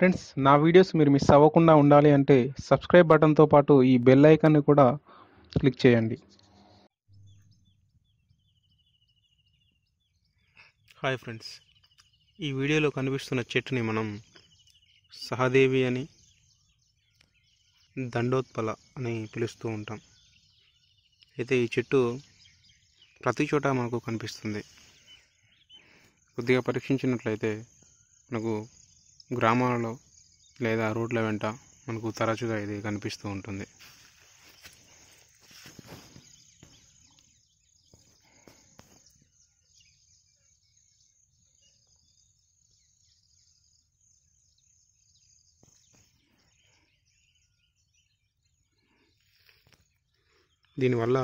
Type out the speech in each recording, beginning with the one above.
friends నా videos మీరు miss అవ్వకుండా ఉండాలి అంటే సబ్స్క్రైబ్ బటన్తో పాటు ఈ బెల్ ఐకాన్ని కూడా క్లిక్ చేయండి హాయ్ ఫ్రెండ్స్ ఈ వీడియోలో కనిపిస్తున్న చెట్టుని మనం సహదేవి అని దండోత్పల అని పిలుస్తూ ఉంటాం అయితే ఈ చెట్టు ప్రతి చోట మనకు కనిపిస్తుంది కొద్దిగా పరీక్షించినట్లయితే మనకు గ్రామాలలో లేదా రోడ్ల వెంట మనకు తరచుగా ఇది కనిపిస్తూ ఉంటుంది దీనివల్ల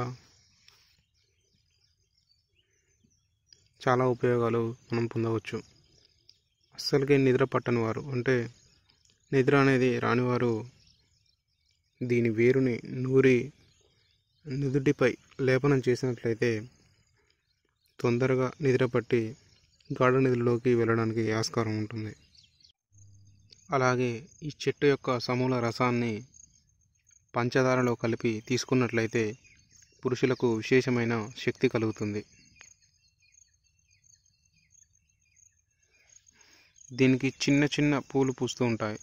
చాలా ఉపయోగాలు మనం పొందవచ్చు అస్సలకే నిద్ర పట్టని వారు అంటే నిద్ర అనేది రానివారు దీని వేరుని నూరి నుదుటిపై లేపనం చేసినట్లయితే తొందరగా నిద్ర పట్టి గాఢ నిద్రలోకి వెళ్ళడానికి ఆస్కారం ఉంటుంది అలాగే ఈ చెట్టు యొక్క సమూల రసాన్ని పంచదారలో కలిపి తీసుకున్నట్లయితే పురుషులకు విశేషమైన శక్తి కలుగుతుంది దీనికి చిన్న చిన్న పూలు పూస్తూ ఉంటాయి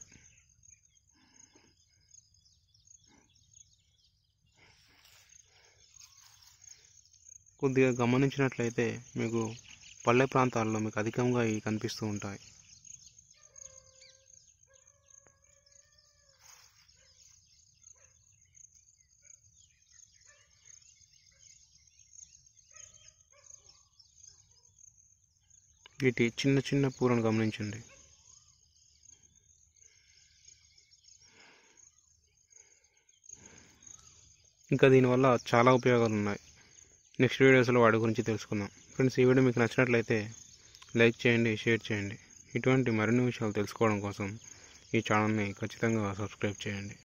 కొద్దిగా గమనించినట్లయితే మీకు పల్లె ప్రాంతాల్లో మీకు అధికంగా ఇవి కనిపిస్తూ ఉంటాయి వీటి చిన్న చిన్న పూలను గమనించండి ఇంకా దీనివల్ల చాలా ఉపయోగాలు ఉన్నాయి నెక్స్ట్ వీడియోస్లో వాటి గురించి తెలుసుకుందాం ఫ్రెండ్స్ ఈ వీడియో మీకు నచ్చినట్లయితే లైక్ చేయండి షేర్ చేయండి ఇటువంటి మరిన్ని విషయాలు తెలుసుకోవడం కోసం ఈ ఛానల్ని ఖచ్చితంగా సబ్స్క్రైబ్ చేయండి